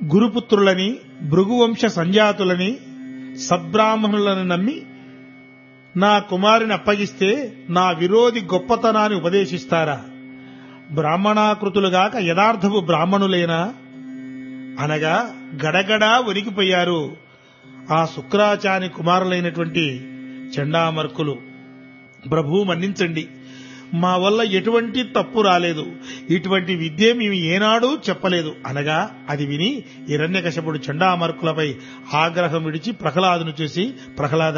గురుపుత్రులని భృగువంశ సంజాతులని సద్బ్రాహ్మణులను నమ్మి నా కుమారుని అప్పగిస్తే నా విరోధి గొప్పతనాన్ని ఉపదేశిస్తారా బ్రాహ్మణాకృతులుగాక యథార్థపు బ్రాహ్మణులేనా అనగా గడగడా వణికిపోయారు ఆ శుక్రాచార్య కుమారులైనటువంటి చండామర్కులు ప్రభు మన్నించండి మా వల్ల ఎటువంటి తప్పు రాలేదు ఇటువంటి విద్య మేము ఏనాడూ చెప్పలేదు అనగా అది విని హిరణ్యకశపుడు చండామర్కులపై ఆగ్రహం విడిచి ప్రహ్లాదును చూసి ప్రహ్లాద